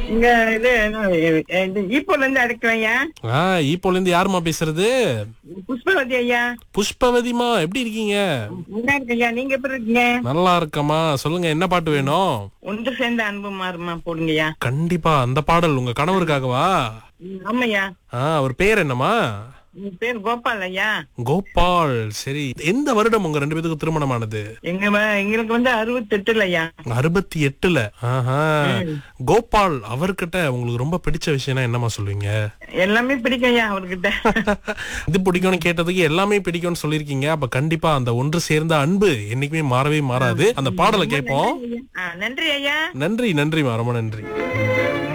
இங்க இது என்ன, இது ஈப்போல இருந்து அடைக்கிறேன் ஐயா ஆ ஈப்போல இருந்து யாருமா பேசுறது புஷ்பவதி ஐயா புஷ்பவதிமா எப்படி இருக்கீங்க நல்லா இருக்கு ஐயா நீங்க எப்படி இருக்கீங்க நல்லா இருக்கமா சொல்லுங்க என்ன பாட்டு வேணும் ஒன்று சேர்ந்த அன்பு மாறுமா போடுங்கய்யா கண்டிப்பா அந்த பாடல் உங்க கணவருக்காகவா ம், ஆமாய்யா ஆ அவர் பேர் என்னமா உங்க பேர் கோபால் ஐயா கோபால் சரி எந்த வருடம் உங்க ரெண்டு பேத்துக்கு திருமணமானது எங்க வ- எங்களுக்கு வந்து அறுபத்தெட்டுல ஐயா அறுபத்தி எட்டுல ஆஹா கோபால் அவர்கிட்ட உங்களுக்கு ரொம்ப பிடிச்ச விஷயம்னா என்னமா சொல்லுவீங்க எல்லாமே பிடிக்கும் ஐயா அவர்கிட்ட இது பிடிக்கும்னு கேட்டதுக்கு எல்லாமே பிடிக்கும்னு சொல்லிருக்கீங்க அப்ப கண்டிப்பா அந்த ஒன்று சேர்ந்த அன்பு என்னைக்குமே மாறவே மாறாது அந்த பாடலை கேட்போம் ஆ, நன்றி ஐயா நன்றி நன்றிமா ரொம்ப நன்றி